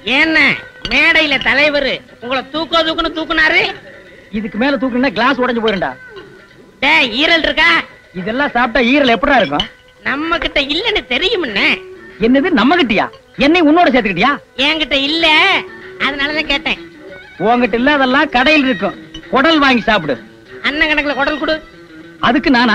என்ன மேடையில தலைவர் உங்களை தூக்கோ தூக்குன்னு தூக்குனாரு இதுக்கு மேல தூக்குனா கிளாஸ் உடைஞ்சு போயிருண்டா டேய் ஈரல் இருக்கா இதெல்லாம் சாப்பிட்டா ஈரல் எப்படா இருக்கும் நம்ம கிட்ட இல்லன்னு தெரியும்னே என்னது நம்ம கிட்டயா என்னை உன்னோட சேர்த்துக்கிட்டியா என்கிட்ட இல்ல அதனாலதான் கேட்டேன் உன்கிட்ட இல்லாதெல்லாம் கடையில் இருக்கும் குடல் வாங்கி சாப்பிடு அண்ணன் கணக்குல குடல் கொடு அதுக்கு நானா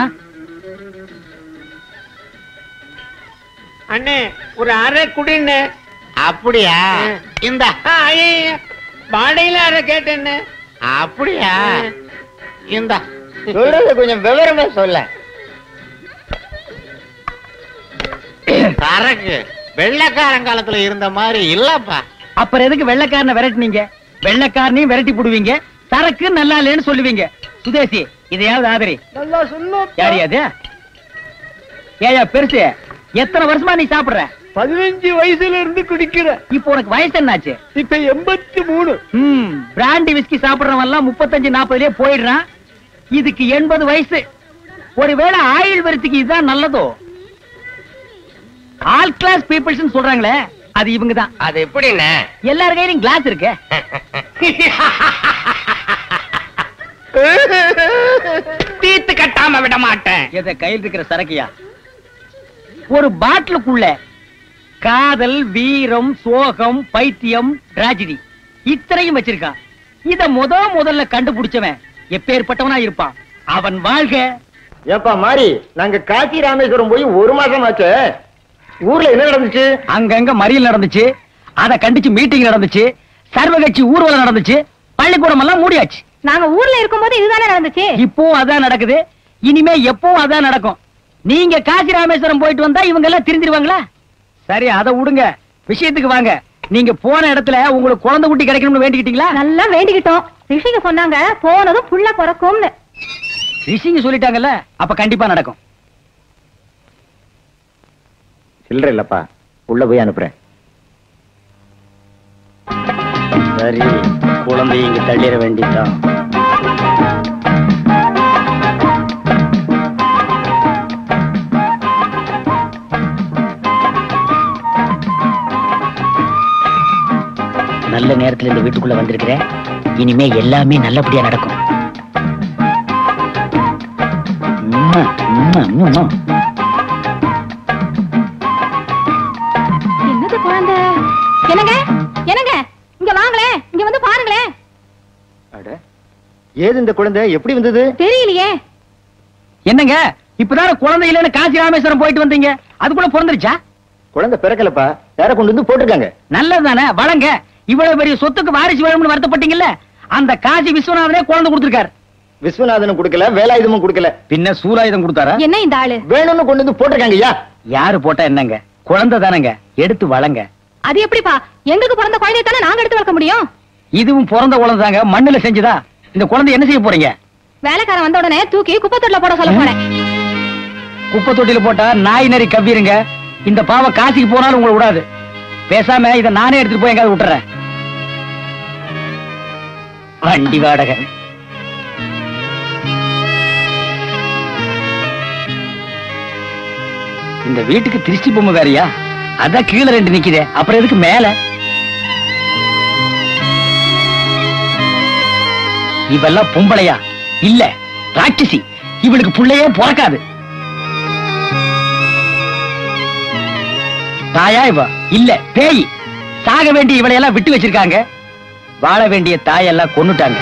அண்ணே ஒரு அரை குடின்னு அப்படியா இந்த வாடையில அரை கேட்டேன்னு அப்படியா இந்த சொல்றது கொஞ்சம் விவரமா சொல்ல சரக்கு வெள்ளைக்காரங்காலத்துல இருந்த மாதிரி இல்லப்பா அப்புறம் எதுக்கு வெள்ளைக்காரனை விரட்டுனீங்க வெள்ளைக்காரனையும் விரட்டி போடுவீங்க சரக்கு நல்லா இல்லைன்னு சொல்லுவீங்க சுதேசி இதையாவது ஆதரி நல்லா சொல்லும் யாரு அது ஏயா பெருசு எத்தனை வருஷமா நீ சாப்பிடுற பதினஞ்சு வயசுல இருந்து குடிக்கிற இப்போ உனக்கு வயசு என்னாச்சு இப்ப எண்பத்தி மூணு ம் பிராண்டி விஸ்கி சாப்பிடுறவன் எல்லாம் முப்பத்தஞ்சு நாற்பதுலயே போயிடுறான் இதுக்கு எண்பது வயசு ஒருவேளை ஆயுள் வரத்துக்கு இதுதான் நல்லதோ ஆல் கிளாஸ் பீப்புள்ஸ் சொல்றாங்களே அது இவங்க தான் அது எப்படின்னு எல்லார் கையிலும் கிளாஸ் இருக்கு தீத்து கட்டாம விட மாட்டேன் எத கையில் இருக்கிற சரக்கியா ஒரு பாட்டிலுக்குள்ள காதல் வீரம் சோகம் பைத்தியம் டிராஜடி இத்தனையும் வச்சிருக்கான் இத முத முதல்ல கண்டுபிடிச்சவன் எப்பேற்பட்டவனா இருப்பான் அவன் வாழ்க ஏப்பா மாறி நாங்க காசி ராமேஸ்வரம் போய் ஒரு மாசம் ஆச்சு ஊர்ல என்ன நடந்துச்சு அங்கங்க மறியல் நடந்துச்சு அத கண்டிச்சு மீட்டிங் நடந்துச்சு சர்வகட்சி ஊர்வலம் நடந்துச்சு பள்ளிக்கூடம் எல்லாம் மூடியாச்சு நாங்க ஊர்ல இருக்கும்போது இதுதானே நடந்துச்சு இப்போ அதான் நடக்குது இனிமே எப்பவும் அதான் நடக்கும் நீங்க காசி ராமேஸ்வரம் போயிட்டு வந்தா இவங்க எல்லாம் திருந்திருவாங்களா சரி அதை விடுங்க விஷயத்துக்கு வாங்க நீங்க போன இடத்துல உங்களுக்கு குழந்தை குட்டி கிடைக்கணும்னு வேண்டிக்கிட்டீங்களா நல்லா வேண்டிக்கிட்டோம் ரிஷிக்கு சொன்னாங்க போனதும் புள்ள பிறக்கும்னு ரிஷிங்க சொல்லிட்டாங்கல்ல அப்ப கண்டிப்பா நடக்கும் சில்லற இல்லப்பா உள்ள போய் அனுப்புறேன் சரி குழந்தை இங்க தள்ளிட வேண்டியதான் நல்ல நேரத்துல இந்த வீட்டுக்குள்ள வந்திருக்கிறேன் இனிமே எல்லாமே நல்லபடியா நடக்கும் உம்மா, உம்மா, உம்மா. என்னது குழந்தை என்னங்க என்னங்க இங்க வாங்களேன் இங்க வந்து பாருங்களேன் அட ஏது இந்த குழந்தை எப்படி வந்தது தெரியலையே என்னங்க இப்பதான குழந்தை இல்லைன்னு காசி ராமேஸ்வரம் போயிட்டு வந்தீங்க அதுக்குள்ள பிறந்துருச்சா குழந்தை பிறக்கலப்பா வேற கொண்டு வந்து போட்டிருக்காங்க நல்லதுதானே வளங்க இவ்வளவு பெரிய சொத்துக்கு வாரிசு வேணும்னு வருத்தப்பட்டீங்கல்ல அந்த காசி விஸ்வநாதனே குழந்தை கொடுத்திருக்காரு விஸ்வநாதனும் கொடுக்கல வேலாயுதமும் கொடுக்கல பின்ன சூலாயுதம் கொடுத்தாரா என்ன இந்த ஆளு வேணும்னு கொண்டு வந்து போட்டிருக்காங்க ஐயா யாரு போட்டா என்னங்க குழந்தை தானங்க எடுத்து வளங்க அது எப்படிப்பா எங்களுக்கு பிறந்த குழந்தைய தானே நாங்க எடுத்து வளர்க்க முடியும் இதுவும் பிறந்த குழந்தை தாங்க மண்ணுல செஞ்சுதா இந்த குழந்தை என்ன செய்ய போறீங்க வேலைக்காரன் வந்த உடனே தூக்கி குப்பை தொட்டில போட சொல்ல போறேன் குப்பை தொட்டில போட்டா நாய் நரி கவ்விருங்க இந்த பாவ காசிக்கு போனாலும் உங்களை விடாது பேசாம இத நானே எடுத்துட்டு போய் எங்காவது விட்டுறேன் வண்டி வாடகை இந்த வீட்டுக்கு திருஷ்டி பொம்மை வேறயா அதான் கீழே ரெண்டு நிக்குதே அப்புறம் எதுக்கு மேல இவெல்லாம் பொம்பளையா இல்ல ராட்சசி இவளுக்கு புள்ளையே பிறக்காது தாயா இவ இல்ல பேய் சாக வேண்டிய இவளையெல்லாம் விட்டு வச்சிருக்காங்க வாழ வேண்டிய தாயெல்லாம் கொன்னுட்டாங்க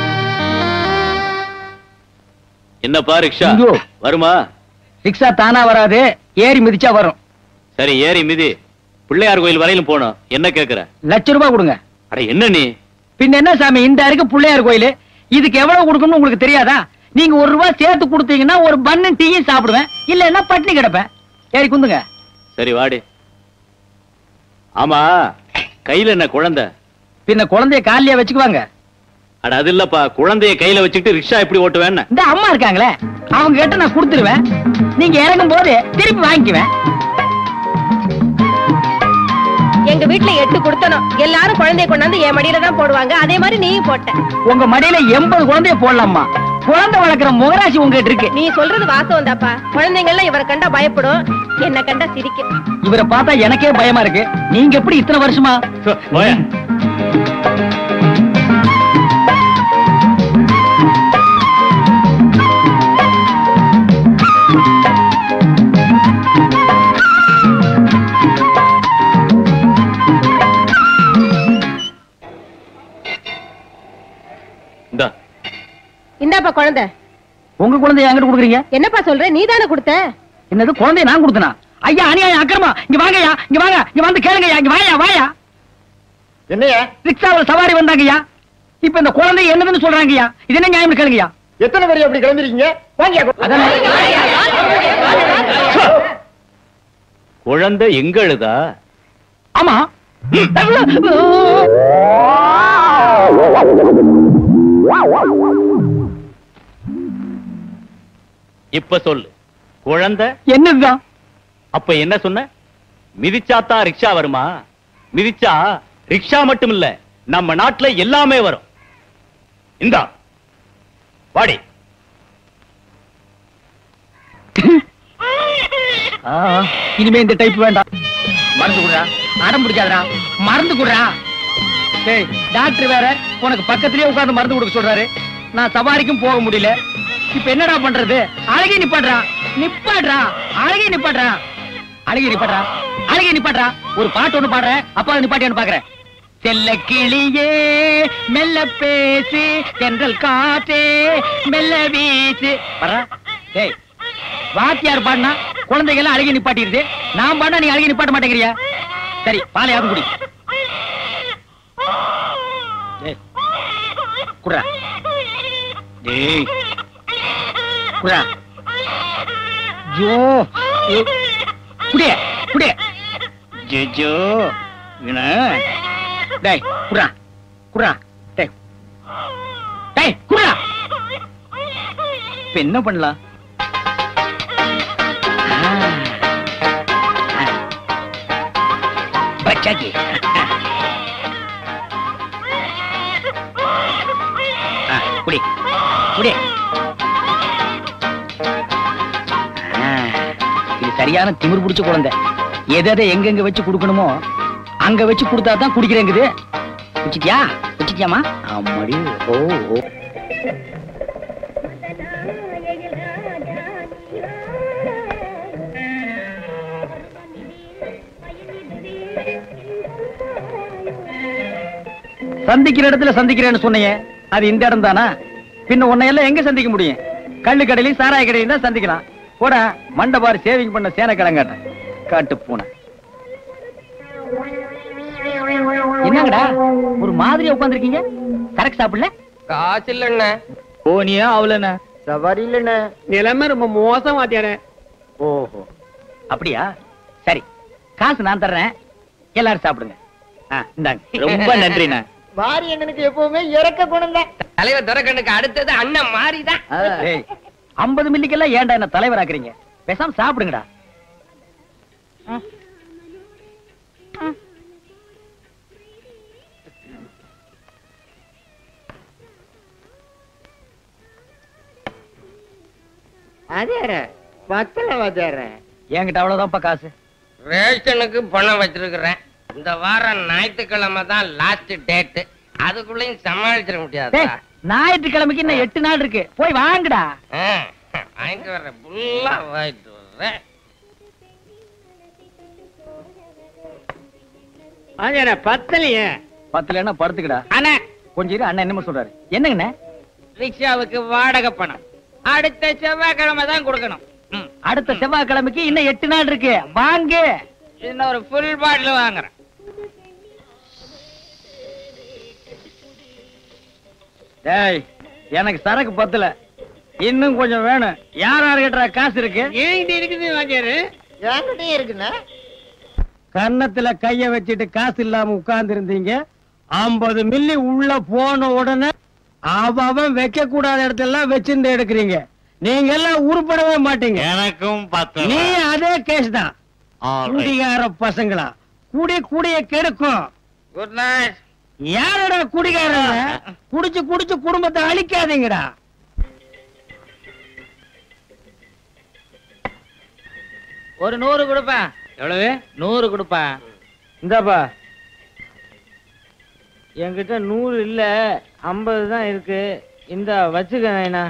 என்னப்பா ரிக்ஷா ஐயோ. வருமா ரிக்ஷா தானா வராது ஏறி மிதிச்சா வரும் சரி ஏறி மிதி பிள்ளையார் கோயில் வரையிலும் போனோம் என்ன கேக்குற லட்ச ரூபாய் கொடுங்க அட என்ன நீ பின்ன என்ன சாமி இந்த இருக்கு பிள்ளையார் கோயில் இதுக்கு எவ்வளவு கொடுக்கணும்னு உங்களுக்கு தெரியாதா நீங்க ஒரு ரூபாய் சேர்த்து கொடுத்தீங்கன்னா ஒரு பண்ணு டீயும் சாப்பிடுவேன் இல்லைன்னா பட்டினி கிடப்பேன் ஏறி குந்துங்க சரி வாடி ஆமா கையில என்ன குழந்தை பின்ன குழந்தைய காலியா வச்சுக்குவாங்க அட அது இல்லப்பா குழந்தைய கையில வச்சுக்கிட்டு ரிக்ஷா எப்படி ஓட்டுவேன்னு இந்த அம்மா இருக்காங்களே அவங்க கிட்ட நான் கொடுத்துருவேன் நீங்க இறங்கும் போது திருப்பி வாங்கிக்குவேன் எங்க வீட்டுல எட்டு கொடுத்தனும் எல்லாரும் குழந்தைய கொண்டாந்து என் மடியில தான் போடுவாங்க அதே மாதிரி நீயும் போட்ட உங்க மடியில எண்பது குழந்தைய போடலாமா குழந்தை வளர்க்குற முகராசி உங்ககிட்ட இருக்கு நீ சொல்றது வாசம் தாப்பா குழந்தைங்கள்லாம் இவரை கண்டா பயப்படும் என்ன கண்டா சிரிக்கும் இவரை பார்த்தா எனக்கே பயமா இருக்கு நீங்க எப்படி இத்தனை வருஷமா சோ, போயா. இந்தா இந்தாப்பா குழந்தை உங்க குழந்தைய என்கிட்ட கொடுக்குறீங்க என்னப்பா சொல்ற நீ தானே கொடுத்த என்னது குழந்தைய நான் கொடுத்தனா ஐயா அநியாயம் அக்கிரமா இங்க வாங்கய்யா இங்க வாங்க இங்க வந்து கேளுங்கய்யா இங்க வாயா வாயா என்னையா ரிக்ஷாவில் சவாரி வந்தாங்கய்யா இப்ப இந்த குழந்தை என்னதுன்னு சொல்றாங்கய்யா இது என்ன நியாயம் கேளுங்கய்யா எத்தனை பேர் அப்படி கிளம்பிருக்கீங்க வாங்கியா அதானே குழந்தை எங்க அழுதா ஆமா இப்ப சொல்லு குழந்தை என்னதுதான் அப்ப என்ன சொன்ன மிதிச்சாத்தான் ரிக்ஷா வருமா மிதிச்சா ரிக்ஷா மட்டும் இல்ல நம்ம நாட்டுல எல்லாமே வரும் இந்தா வாடி ஆ, இனிமே இந்த டைப் வேண்டாம் மருந்து குடுறா அடம் பிடிக்காதடா மருந்து குடுறா டேய் டாக்டர் வேற உனக்கு பக்கத்துலயே உட்கார்ந்து மருந்து கொடுக்க சொல்றாரு நான் சவாரிக்கும் போக முடியல இப்ப என்னடா பண்றது அழகி நிப்பாட்றா நிப்பாட்றா அழகி நிப்பாட்றா அழகி நிப்பாட்றா அழகி நிப்பாட்றா ஒரு பாட்டு ஒண்ணு பாடுறேன் அப்பா நிப்பாட்டியான்னு பாக்குறேன் செல்ல கிளியே மெல்ல பேசு தென்றல் காற்றே மெல்ல வீசு வர்றா டேய் வாத்தியார் பாடினா குழந்தைகள் எல்லாம் அழகி நிப்பாட்டிடுது நான் பாடினா நீ அழகி நிப்பாட்ட மாட்டேங்கிறியா சரி பாலையாவது குடி டேய், குடுறா டேய் குடுறா ஜோ ஐயோ. குடிய குடிய ஜோ இவன டேய் குடுறா குடுறா டேய் டேய் குடுறா இப்ப என்ன பண்ணலாம் பச்சாக்கி ஆ, குடி குடி ஆ, இது சரியான திமிர் பிடிச்ச குழந்தை எதை எதை எங்கெங்க வச்சு கொடுக்கணுமோ அங்க வச்சு கொடுத்தா தான் குடிக்கிறேங்குது குச்சிட்டியா குச்சிட்டியாமா ஆமாடி ஓ ஓ சந்திக்கிற இடத்துல சந்திக்கிறேன்னு சொன்னீங்க அது இந்த இடம் தானா பின்ன உன்னை எல்லாம் எங்க சந்திக்க முடியும் கள்ளு கடையிலையும் சாராய கடையிலையும் தான் சந்திக்கலாம் போட மண்டபாரு சேவிங் பண்ண சேன கிளங்காட்ட காட்டு பூனை என்னங்கடா ஒரு மாதிரியா உட்காந்துருக்கீங்க கரெக்ட் சாப்பிடல காசு இல்லண்ணே போனியா அவ்வளோண்ணா சவாரி இல்லைண்ணே நிலைமை ரொம்ப மோசம் வாத்தியாரே ஓஹோ அப்படியா சரி காசு நான் தர்றேன் எல்லாரும் சாப்பிடுங்க ஆ, இந்தாங்க ரொம்ப நன்றிண்ணா வாரி அண்ணனுக்கு எப்பவுமே இறக்க குணம் தான் தலைவர் துரக்கண்ணுக்கு அடுத்தது அண்ணன் மாறிதான் ஏய், 50 மில்லிக்கெல்லாம் ஏன்டா என்ன தலைவர் ஆக்குறீங்க பேசாம சாப்பிடுங்கடா அதேற பத்தல வாத்தியார என்கிட்ட அவ்வளவுதான்ப்பா காசு ரேஷனுக்கு பணம் வச்சிருக்கிறேன் இந்த வாரம் ஞாயிற்றுக்கிழமை தான் லாஸ்ட் டேட் அதுக்குள்ளயும் சமாளிச்சிட முடியாது டேய், ஞாயிற்றுக்கிழமைக்கு இன்னும் எட்டு நாள் இருக்கு போய் வாங்குடா வாங்கிட்டு வர்றேன் ஃபுல்லா வாங்கிட்டு வர்றேன் வாத்தியாரே பத்தலையே பத்துல படுத்துக்கடா அண்ணா கொஞ்சம் இரு அண்ணன் என்னமோ சொல்றாரு என்னங்கண்ணே ரிக்ஷாவுக்கு வாடகை பணம் அடுத்த செவ்வாய்க்கிழமை தான் கொடுக்கணும் ம். அடுத்த செவ்வாய்க்கிழமைக்கு இன்னும் எட்டு நாள் இருக்கு வாங்கு இன்னும் ஒரு ஃபுல் பாட்டில் வாங்குறேன் டேய் எனக்கு சரக்கு பத்தல இன்னும் கொஞ்சம் வேணும் யார் யார் கிட்ட காசு இருக்கு ஏன் இருக்குது வாத்தியாரு என்கிட்டயும் இருக்குண்ணே கன்னத்துல கைய வச்சுட்டு காசு இல்லாம உட்கார்ந்து இருந்தீங்க ஐம்பது மில்லி உள்ள போன உடனே அவன் அவன் வைக்க கூடாத இடத்துல வச்சிருந்து எடுக்கிறீங்க நீங்க எல்லாம் உருப்படவே மாட்டீங்க எனக்கும் நீ அதே கேஸ் தான் குடிகார பசங்களா கூடிய கூடிய கெடுக்கும் குட் நைட் யாரோட குடிகாரங்க குடிச்சு குடிச்சு குடும்பத்தை அழிக்காதீங்கடா ஒரு நூறு கொடுப்பா எவ்வளவு நூறு கொடுப்பா இந்தாப்பா என்கிட்ட நூறு இல்ல ஐம்பது தான் இருக்கு இந்த வச்சுக்க நைனா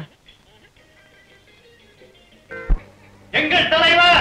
எங்கள் தலைவர்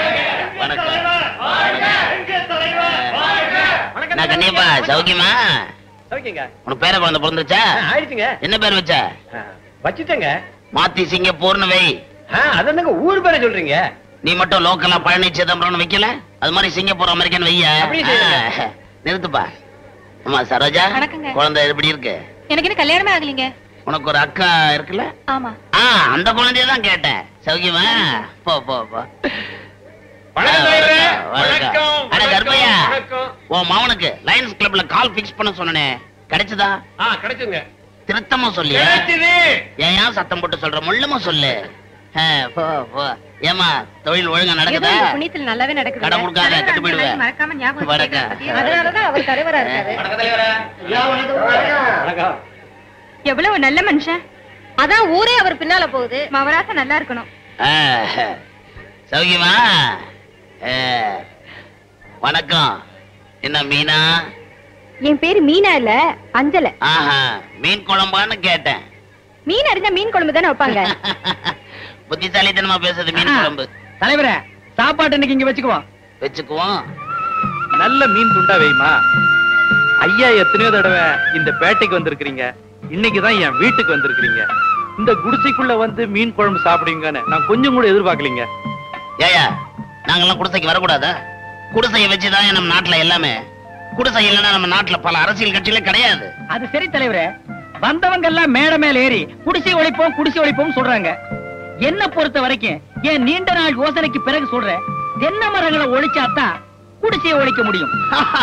நான் கண்ணியப்பா சௌக்கியமா ஓகேங்க உனக்கு பேர குழந்தை பிறந்துச்சா ஆயிடுச்சுங்க என்ன பேர் வச்ச வச்சுட்டேங்க மாத்தி சிங்கப்பூர்னு வை அதானுங்க ஊர் பேரை சொல்றீங்க நீ மட்டும் லோக்கலா பழனி சிதம்பரம்னு வைக்கல அது மாதிரி சிங்கப்பூர் அமெரிக்கன் வைய அப்படியே செய்யுங்க. ஆ, நிறுத்துப்பா அம்மா சரோஜா வணக்கங்க. குழந்தை எப்படி இருக்கு எனக்கு இன்னும் கல்யாணமே ஆகலைங்க உனக்கு ஒரு அக்கா இருக்குல்ல ஆமா ஆ அந்த குழந்தைய தான் கேட்டேன் சௌக்கியமா போ போ போ வணக்கம் தலைவரே. வணக்கம். வணக்கம், அட வணக்கம், கருப்பையா வணக்கம். உன் மாவனுக்கு லயன்ஸ் கிளப்ல கால் பிக்ஸ் பண்ண சொன்னனே கிடைச்சதா ஆ கிடைச்சுங்க திருத்தமா சொல்லியா கிடைச்சது ஏன் ஏன் சத்தம் போட்டு சொல்ற முள்ளமா சொல்லு ஆ, போ போ ஏமா தொழில் ஒழுங்கா நடக்குதா புண்ணியத்தில் நல்லாவே நடக்குது கடன் கொடுக்காத கெட்டு போயிடுவேன் மறக்காம ஞாபகம் வணக்கம். அதனாலதான் அவர் தலைவரா இருக்காரு வணக்கம் தலைவரே வணக்கம் எவ்வளவு நல்ல மனுஷன் அதான் ஊரே அவர் பின்னால போகுது மவராச நல்லா இருக்கணும் ஆ, சௌக்கியமா ஆ, வணக்கம் என்ன மீனா என் பேரு மீனா இல்ல அஞ்சல ஆஹா மீன் குழம்பான்னு கேட்டேன் மீன் அறிஞ்சா மீன் குழம்பு தானே வைப்பாங்க புத்திசாலித்தனமா பேசுறது மீன் குழம்பு தலைவரே சாப்பாடு இன்னைக்கு இங்க வச்சுக்குவோம் வச்சுக்குவோம் நல்ல மீன் துண்டா வைமா ஐயா எத்தனையோ தடவை இந்த பேட்டைக்கு வந்திருக்கிறீங்க இன்னைக்கு தான் என் வீட்டுக்கு வந்திருக்கிறீங்க இந்த குடிசைக்குள்ள வந்து மீன் குழம்பு சாப்பிடுவீங்கன்னு நான் கொஞ்சம் கூட எதிர்பார்க்கலீங்க ஏயா நாங்கெல்லாம் குடிசைக்கு வரக்கூடாதா குடிசையை வச்சுதான் நம்ம நாட்டுல எல்லாமே குடிசை இல்லைன்னா நம்ம நாட்டுல பல அரசியல் கட்சியில கிடையாது அது சரி தலைவரே வந்தவங்க எல்லாம் மேடை மேல ஏறி குடிசை ஒழிப்போம் குடிசை ஒழிப்போம் சொல்றாங்க என்ன பொறுத்த வரைக்கும் என் நீண்ட நாள் யோசனைக்கு பிறகு சொல்றேன் தென்னை மரங்களை ஒழிச்சாதான் குடிசையை ஒழிக்க முடியும்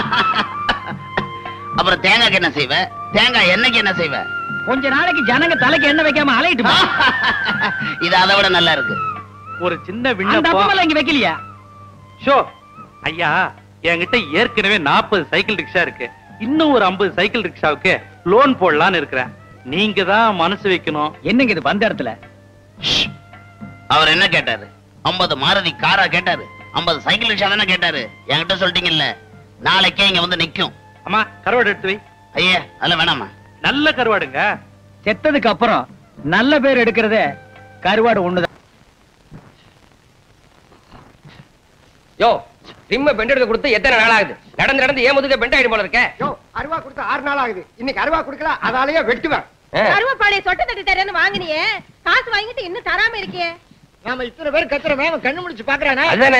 அப்புறம் தேங்காய்க்கு என்ன செய்வ தேங்காய் எண்ணெய்க்கு என்ன செய்வ கொஞ்ச நாளைக்கு ஜனங்க தலைக்கு எண்ணெய் வைக்காம அலையிட்டுமா இது அதை விட நல்லா இருக்கு ஒரு சின்ன அந்த விண்ணப்பம் அப்பமெல்லாம் இங்க வைக்கலையா ஷோ ஐயா என்கிட்ட ஏற்கனவே நாற்பது சைக்கிள் ரிக்ஷா இருக்கு இன்னும் ஒரு ஐம்பது சைக்கிள் ரிக்ஷாவுக்கு லோன் போடலான்னு இருக்கிறேன் நீங்க தான் மனசு வைக்கணும் என்னங்க இது வந்த இடத்துல அவர் என்ன கேட்டாரு 50 மாருதி காரா கேட்டாரு 50 சைக்கிள் ரிக்ஷா தானே கேட்டாரு என்கிட்ட சொல்லிட்டீங்கல்ல நாளைக்கே இங்க வந்து நிக்கும் அம்மா கருவாடு எடுத்து வை ஐயா அதெல்லாம் வேணாமா நல்ல கருவாடுங்க செத்ததுக்கு அப்புறம் நல்ல பேர் எடுக்கிறதே கருவாடு ஒண்ணுதான் யோ ரிம்ம பெண்ட் எடுக்க கொடுத்து எத்தனை நாள் ஆகுது நடந்து நடந்து ஏன் முதுக பெண்ட் ஆயிடும் போல இருக்க யோ அருவா கொடுத்து ஆறு நாள் ஆகுது இன்னைக்கு அருவா கொடுக்கல அதாலேயே வெட்டுவேன் ஆ. கருவப்பாளைய சொட்ட தட்டி தரேன்னு வாங்கினியே காசு வாங்கிட்டு இன்னும் தராம இருக்கியே நாம இத்தனை பேர் கத்துறவன் அவன் கண்ணு முடிச்சு பாக்குறானே அதுதானே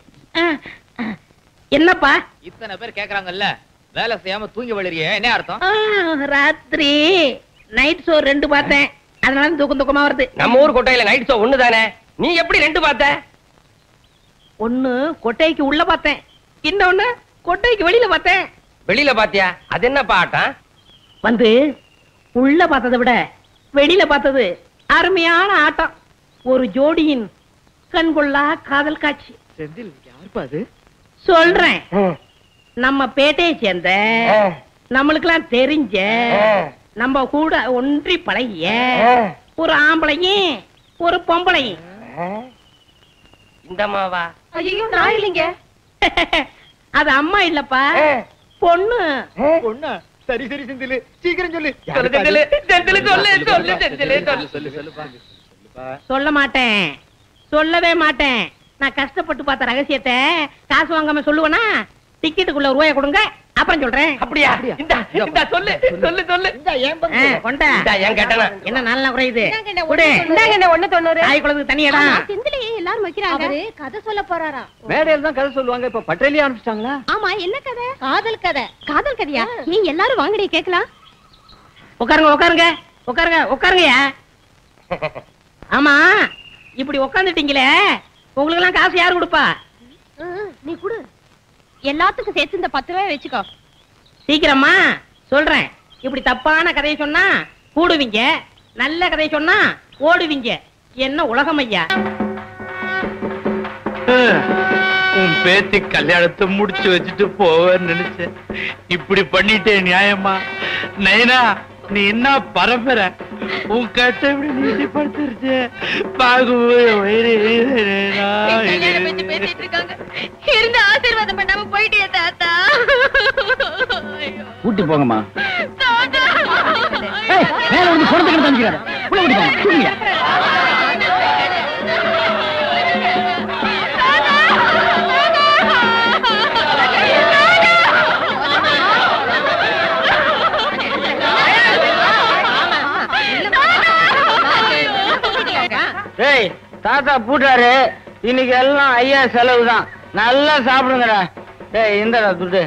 என்னப்பா இத்தனை பேர் கேக்குறாங்கல்ல வேலை செய்யாம தூங்கி வளரிய என்ன அர்த்தம் ராத்திரி நைட் ஷோ ரெண்டு பார்த்தேன் அதனால தூக்கம் தூக்கமா வருது நம்ம ஊர் கொட்டையில நைட் ஷோ ஒண்ணு தானே நீ எப்படி ரெண்டு பார்த்த ஒண்ணு கொட்டைக்கு உள்ள பார்த்தேன் இன்னொன்னு கொட்டைக்கு வெளியில பார்த்தேன் வெளியில பாத்தியா அது என்ன பாட்டம் வந்து உள்ள பார்த்ததை விட வெளியில பார்த்தது அருமையான ஆட்டம் ஒரு ஜோடியின் கண்கொள்ளா காதல் காட்சி சொல்றேன் நம்ம பேட்டையை சேர்ந்த நம்மளுக்கெல்லாம் தெரிஞ்ச நம்ம கூட ஒன்றி பழகிய ஒரு ஆம்பளையும் ஒரு பொம்பளையும் இந்த மாவா ஐயோ நான் இல்லைங்க அது அம்மா இல்லப்பா பொண்ணு பொண்ணா சரி சரி செந்திலு சீக்கிரம் சொல்லு சொல்லு செந்திலு, செந்திலு சொல்லு சொல்லு செந்திலு சொல்லு சொல்ல மாட்டேன் சொல்லவே மாட்டேன் நான் கஷ்டப்பட்டு பார்த்த ரகசியத்தை காசு வாங்காம சொல்லுவேனா டிக்கெட்டுக்குள்ள ஒரு ரூபாய கொடுங்க அப்புறம் சொல்றேன் அப்படியா இந்த இந்த சொல்லு சொல்லு சொல்லு இந்த ஏன் ஆ, கொண்டா இந்தா, ஏன் கேட்டனா என்ன நாளா குறையுது இந்தாங்க கொடு. என்ன ஒண்ணு தொண்ணூறு தாய் குளத்துக்கு தனியடா செந்திலேயே எல்லாரும் வைக்கிறாங்க அவரு கதை சொல்ல போறாரா மேடையில தான் கதை சொல்லுவாங்க இப்ப பட்டேலியே அனுப்பிச்சிட்டாங்களா ஆமா என்ன கதை காதல் கதை காதல் கதையா ஏன் எல்லாரும் வாங்கடி கேக்கலாம் உட்காருங்க உட்காருங்க உட்காருங்க உட்காருங்கயா ஆமா இப்படி உட்காந்துட்டீங்களே உங்களுக்கு எல்லாம் காசு யாரு கொடுப்பா நீ குடு எல்லாத்துக்கும் சேர்த்து இந்த பத்து ரூபாய் வச்சுக்கோ சீக்கிரமா சொல்றேன் இப்படி தப்பான கதையை சொன்னா கூடுவீங்க நல்ல கதையை சொன்னா ஓடுவீங்க என்ன உலகம் ஐயா உன் பேத்தி கல்யாணத்தை முடிச்சு வச்சுட்டு போவேன்னு நினைச்சேன் இப்படி பண்ணிட்டே நியாயமா நைனா நீ என்ன பரம்பரை உன் கட்ட இப்படி நீட்டி படுத்துருச்சு பாகும்போது வயிறு நைனா, கல்யாணம் பத்தி பேசிட்டு இருக்காங்க இருந்து ஆசீர்வாதம் பண்ணாம போயிட்டே தாத்தா கூட்டி போங்கம்மா தாத்தா ஏய், மேல வந்து குடத்துக்கிட்டு தம்பிக்கிறாரு உள்ள கூட்டி போங்க தூங்குங்க டேய் தாத்தா பூட்டாரு இன்னைக்கு எல்லாம் ஐயா செலவு தான் நல்லா சாப்பிடுங்கடா டேய் இந்தடா துட்டு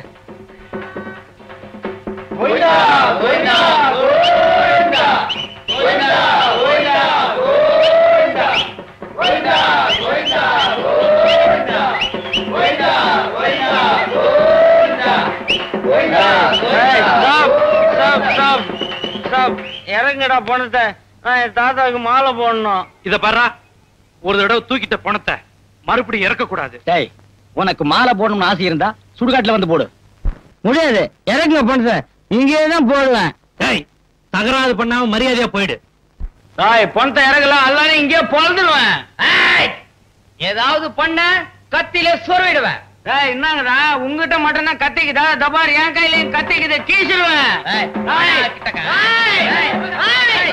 ஏய், stop, stop, stop, stop. இறங்குடா பணத்தை நான் என் தாத்தாவுக்கு மாலை போடணும் இத பாரா ஒரு தடவை தூக்கிட்ட பணத்தை மறுபடியும் இறக்க கூடாது டேய் உனக்கு மாலை போடணும்னு ஆசை இருந்தா சுடுகாட்டுல வந்து போடு முடியாது இறங்குங்க பணத்தை இங்கே தான் போடுவேன் டேய் தகராறு பண்ணாம மரியாதையா போயிடு தாய் பணத்தை இறங்கலாம் எல்லாரும் இங்கே பொழந்துடுவேன் ஏதாவது பண்ண கத்தில சொருவிடுவேன் ஏய் என்னங்கடா உங்ககிட்ட மட்டும் தான் கத்திக்குதா தபார் என் கையிலயும் கத்திக்குது கீசிடுவேன் ஏய், ஏய், ஏய், ஏய்,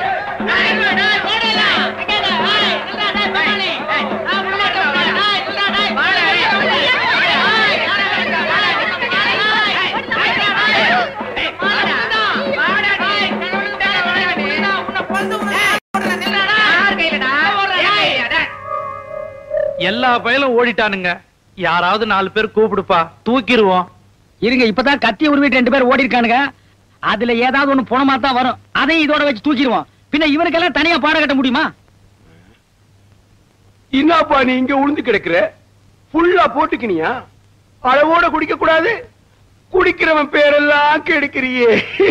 எல்லா பயலும் ஓடிட்டானுங்க யாராவது நாலு பேர் கூப்பிடுப்பா தூக்கிடுவோம் இருங்க இப்பதான் கத்தி உருவிட்டு ரெண்டு பேர் ஓடி இருக்கானுங்க அதுல ஏதாவது ஒண்ணு போனமா தான் வரும் அதையும் இதோட வச்சு தூக்கிடுவோம் பின்ன இவனுக்கெல்லாம் தனியா பாடம் கட்ட முடியுமா என்னப்பா நீ இங்க உளுந்து கிடக்குற ஃபுல்லா போட்டுக்கினியா அளவோட குடிக்க கூடாது குடிக்கிறவன் பேரெல்லாம் கெடுக்கிறியே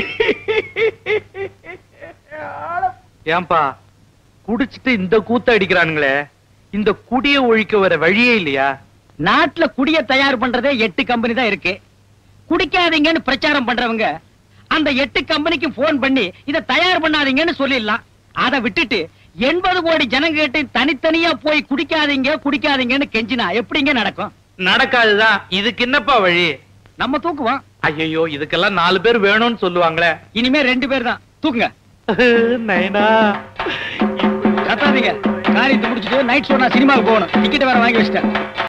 ஏன்பா குடிச்சிட்டு இந்த கூத்த அடிக்கிறானுங்களே இந்த குடிய ஒழிக்க வர வழியே இல்லையா நாட்டுல குடிய தயார் பண்றதே எட்டு கம்பெனி தான் இருக்கு குடிக்காதீங்கன்னு பிரச்சாரம் பண்றவங்க அந்த எட்டு கம்பெனிக்கு போன் பண்ணி இத தயார் பண்ணாதீங்கன்னு சொல்லிடலாம் அதை விட்டுட்டு எண்பது கோடி ஜனங்கிட்ட தனித்தனியா போய் குடிக்காதீங்க குடிக்காதீங்கன்னு கெஞ்சினா எப்படிங்க நடக்கும் நடக்காதுதான் இதுக்கு என்னப்பா வழி நம்ம தூக்குவோம் ஐயோ இதுக்கெல்லாம் நாலு பேர் வேணும்னு சொல்லுவாங்களே இனிமே ரெண்டு பேர் தான் தூக்குங்க நைனா கத்தாதீங்க காரியத்தை முடிச்சுட்டு நைட் ஷோ நான் சினிமாவுக்கு போகணும் டிக்கெட் வேற வாங்கி வச்சிட்டேன்